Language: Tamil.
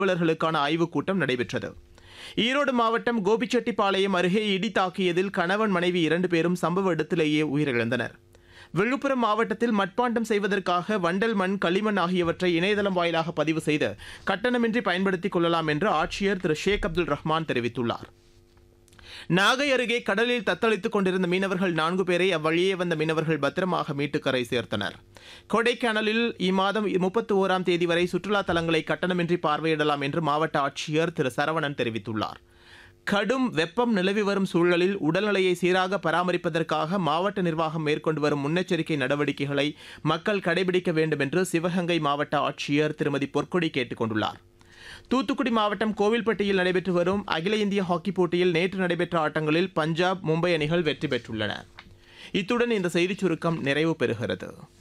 அலுவலர்களுக்கான ஆய்வுக் கூட்டம் நடைபெற்றது ஈரோடு மாவட்டம் கோபிச்செட்டிப்பாளையம் அருகே இடி தாக்கியதில் கணவன் மனைவி இரண்டு பேரும் சம்பவ இடத்திலேயே உயிரிழந்தனர் விழுப்புரம் மாவட்டத்தில் மட்பாண்டம் செய்வதற்காக வண்டல் மண் களிமண் ஆகியவற்றை இணையதளம் வாயிலாக பதிவு செய்து கட்டணமின்றி பயன்படுத்திக் கொள்ளலாம் என்று ஆட்சியர் திரு ஷேக் அப்துல் ரஹ்மான் தெரிவித்துள்ளார் நாகை அருகே கடலில் தத்தளித்துக் கொண்டிருந்த மீனவர்கள் நான்கு பேரை அவ்வழியே வந்த மீனவர்கள் பத்திரமாக மீட்டு கரை சேர்த்தனர் கொடைக்கானலில் இம்மாதம் முப்பத்தி ஓராம் தேதி வரை சுற்றுலா தலங்களை கட்டணமின்றி பார்வையிடலாம் என்று மாவட்ட ஆட்சியர் திரு சரவணன் தெரிவித்துள்ளார் கடும் வெப்பம் நிலவி வரும் சூழலில் உடல்நிலையை சீராக பராமரிப்பதற்காக மாவட்ட நிர்வாகம் மேற்கொண்டு வரும் முன்னெச்சரிக்கை நடவடிக்கைகளை மக்கள் கடைபிடிக்க வேண்டும் என்று சிவகங்கை மாவட்ட ஆட்சியர் திருமதி பொற்கொடி கேட்டுக் கொண்டுள்ளார் தூத்துக்குடி மாவட்டம் கோவில்பட்டியில் நடைபெற்று வரும் அகில இந்திய ஹாக்கி போட்டியில் நேற்று நடைபெற்ற ஆட்டங்களில் பஞ்சாப் மும்பை அணிகள் வெற்றி பெற்றுள்ளன இத்துடன் இந்த செய்திச் சுருக்கம் நிறைவு பெறுகிறது